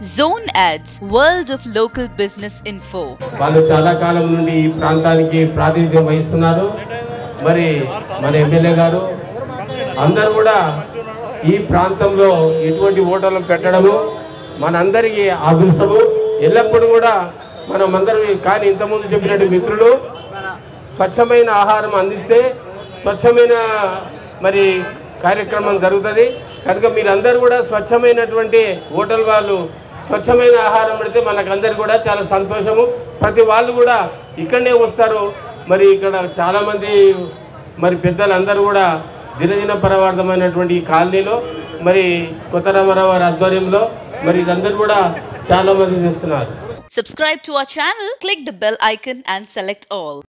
Zone Ads, World of Local Business Info. వాళ్ళు చాలా కాలం నుండి ఈ ప్రాంతానికి ప్రాతినిధ్యం వహిస్తున్నారు మరి మన ఎమ్మెల్యే గారు అందరూ కూడా ఈ ప్రాంతంలో ఎటువంటి ఓటర్లు పెట్టడము మనందరికీ అదృష్టము ఎల్లప్పుడూ కూడా మనం అందరం కానీ ఇంతకుముందు చెప్పినట్టు మిత్రులు స్వచ్ఛమైన ఆహారం అందిస్తే స్వచ్ఛమైన మరి కార్యక్రమం జరుగుతుంది కనుక మీరందరూ కూడా స్వచ్ఛమైనటువంటి హోటల్ వాళ్ళు స్వచ్ఛమైన ఆహారం పెడితే మనకందరికి కూడా చాలా సంతోషము ప్రతి వాళ్ళు కూడా ఇక్కడనే వస్తారు మరి ఇక్కడ చాలామంది మరి పెద్దలందరూ కూడా దినదిన పరవార్థమైనటువంటి ఈ కాలనీలో మరి కొత్త రామారావు వారి ఆధ్వర్యంలో మరి ఇదందరూ కూడా చాలా మంది చేస్తున్నారు Subscribe to our channel, click the bell icon and select all.